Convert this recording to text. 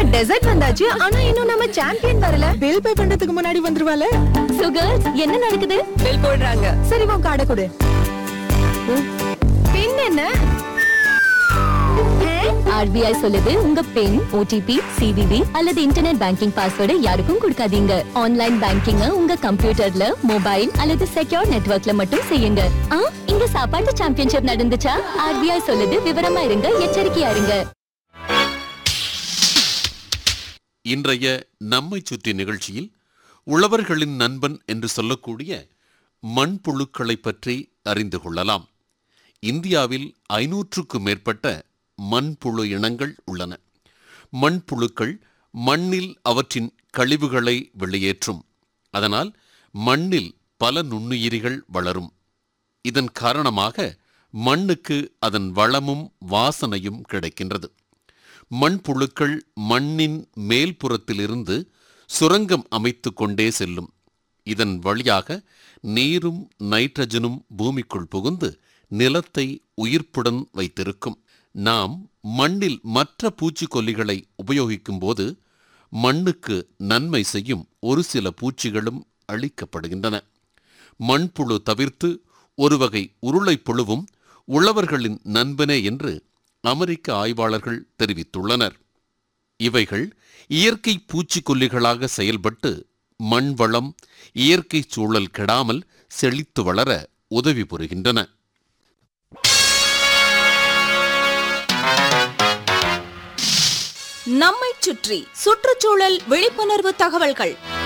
dessert வந்தாச்சு ஆனா இன்னும் நம்ம சாம்பியன் வரல பில் பே பண்றதுக்கு முன்னாடி வந்துருவால சோ கேர்ள்ஸ் என்ன நடக்குது பில் போடுறாங்க சரி உன் கார்டை கொடு பின் என்ன ஆர்பிஐ சொல்லுது உங்க பின் ஓடிபி சிவிவி அல்லது இன்டர்நெட் பேங்கிங் பாஸ்வேர்டை யாருக்கும் கொடுக்காதீங்க ஆன்லைன் பேங்கிங்க உங்க கம்ப்யூட்டர்ல மொபைல் அல்லது செக்யூர் நெட்வொர்க்ல மட்டும் செய்யுங்க ஆ இங்க சாப்பாட்டு சாம்பியன்ஷிப் நடந்துச்சா ஆர்பிஐ சொல்லுது விவரமா இருங்க எச்சரிக்கையா இருங்க இன்றைய நம்மை சுற்றி நிகழ்ச்சியில் உழவர்களின் நண்பன் என்று சொல்லக்கூடிய மண்புழுக்களை பற்றி அறிந்து கொள்ளலாம் இந்தியாவில் ஐநூற்றுக்கும் மேற்பட்ட மண்புழு இனங்கள் உள்ளன மண்புழுக்கள் மண்ணில் அவற்றின் கழிவுகளை வெளியேற்றும் அதனால் மண்ணில் பல நுண்ணுயிரிகள் வளரும் இதன் காரணமாக மண்ணுக்கு அதன் வளமும் வாசனையும் கிடைக்கின்றது மண்புழுக்கள் மண்ணின் மேல்புறத்திலிருந்து சுரங்கம் அமைத்து கொண்டே செல்லும் இதன் வழியாக நீரும் நைட்ரஜனும் பூமிக்குள் புகுந்து நிலத்தை உயிர்ப்புடன் வைத்திருக்கும் நாம் மண்ணில் மற்ற பூச்சிக்கொல்லிகளை உபயோகிக்கும் போது மண்ணுக்கு நன்மை செய்யும் ஒரு சில பூச்சிகளும் அழிக்கப்படுகின்றன மண்புழு தவிர்த்து ஒரு வகை உருளைப் புழுவும் உழவர்களின் நண்பனே என்று அமெரிக்க ஆய்வாளர்கள் தெரிவித்துள்ளனர் இவைகள் இயற்கை பூச்சிக்கொல்லிகளாக செயல்பட்டு மண் வளம் இயற்கை சூழல் கெடாமல் செழித்து வளர உதவி புரிகின்றன நம்மைச் சுற்றி சுற்றுச்சூழல் விழிப்புணர்வு தகவல்கள்